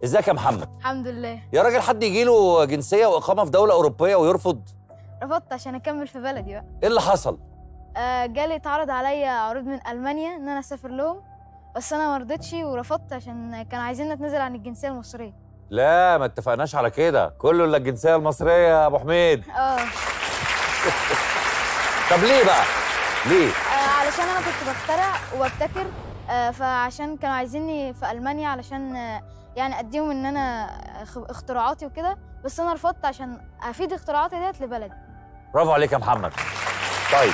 ازيك يا محمد الحمد لله يا راجل حد يجي له جنسيه واقامه في دوله اوروبيه ويرفض رفضت عشان اكمل في بلدي بقى ايه اللي حصل آه جالي اتعرض عليا عروض من المانيا ان انا اسافر لهم بس انا ما رضيتش ورفضت عشان كانوا عايزين نتنازل عن الجنسيه المصريه لا ما اتفقناش على كده كله الا الجنسيه المصريه يا ابو حميد اه طب ليه بقى ليه آه، علشان انا كنت بخترع وببتكر آه، فعشان كانوا عايزيني في المانيا علشان آه، يعني اديهم ان انا اخ- اختراعاتي وكده بس انا رفضت عشان افيد اختراعاتي ديت لبلدي برافو عليك يا محمد طيب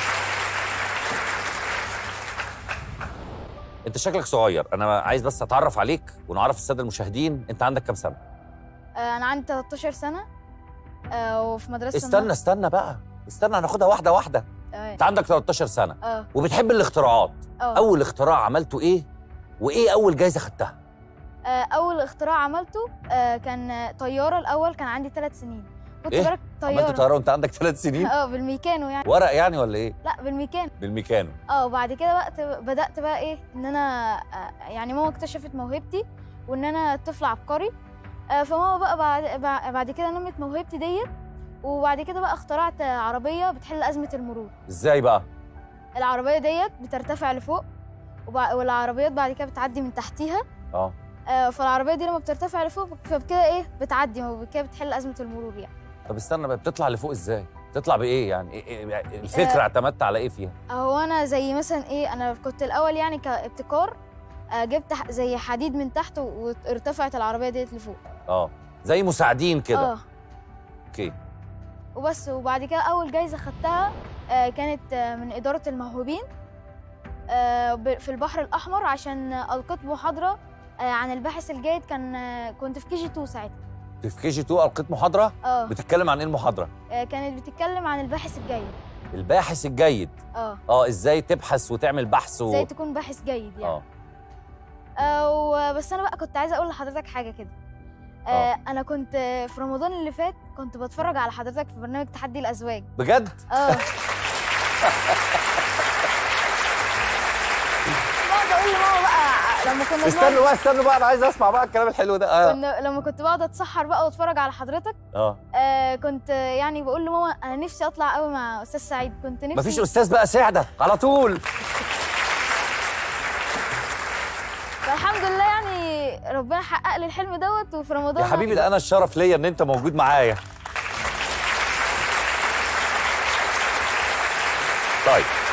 انت شكلك صغير انا عايز بس اتعرف عليك ونعرف الساده المشاهدين انت عندك كام سنه آه، انا عندي 13 سنه آه، وفي مدرسه استنى استنى بقى استنى هناخدها واحده واحده اه انت عندك 13 سنه اه وبتحب الاختراعات اه اول اختراع عملته ايه وايه اول جايزه خدتها آه، اول اختراع عملته آه، كان آه، طياره الاول كان عندي ثلاث سنين كنت إيه؟ بركب عملت طياره طياره وانت عندك ثلاث سنين اه بالميكانو يعني ورق يعني ولا ايه لا بالميكانو بالميكانو اه وبعد كده وقت بدات بقى ايه ان انا آه، يعني ماما اكتشفت موهبتي وان انا طفل عبقري آه، فماما بقى بعد بع- بعد كده نمت موهبتي ديت وبعد كده بقى اخترعت آه، عربيه بتحل ازمه المرور ازاي بقى العربيه ديت بترتفع لفوق وبع- والعربيات بعد كده بتعدي من تحتيها اه آه، فالعربيه دي لما بترتفع لفوق فبكده ايه بتعدي وبكده بتحل ازمه المرور يعني طب استنى بقى بتطلع لفوق ازاي بتطلع بايه يعني إيه إيه يعني الفكره آه. اعتمدت على ايه فيها هو انا زي مثلا ايه انا كنت الاول يعني كابتكار آه، جبت ح- زي حديد من تحت وارتفعت العربيه ديت لفوق اه زي مساعدين كده اه اوكي وبس وبعد كده اول جايزه خدتها آه، كانت آه، من اداره الموهوبين آه، ب- في البحر الاحمر عشان القيت محاضره آه، عن الباحث الجيد كان آه، كنت في كي جي 2 ساعتها في كي جي 2 القيت محاضره اه بتتكلم عن ايه المحاضره آه، كانت بتتكلم عن الباحث الجيد الباحث الجيد اه اه ازاي تبحث وتعمل بحث و... ازاي تكون باحث جيد يعني اه آه و- بس انا بقى كنت عايزه اقول لحضرتك حاجه كده آه. آه انا كنت آه، في رمضان اللي فات كنت بتفرج على حضرتك في برنامج تحدي الازواج بجد اه بقعد اقول لماما بقى لما كنا استنوا بنقعد- بقى استنوا بقى انا عايز اسمع بقى الكلام الحلو ده اه كنا لما كنت بقعد اتسحر بقى واتفرج على حضرتك اه آه كنت آه، يعني بقول لماما انا نفسي اطلع قوي مع استاذ سعيد كنت نفسي مفيش استاذ بقى سعده على طول فالحمد لله يعني ربنا حقق لي الحلم دوت وفي رمضان يا حبيبي ده انا الشرف ليا ان انت موجود معايا طيب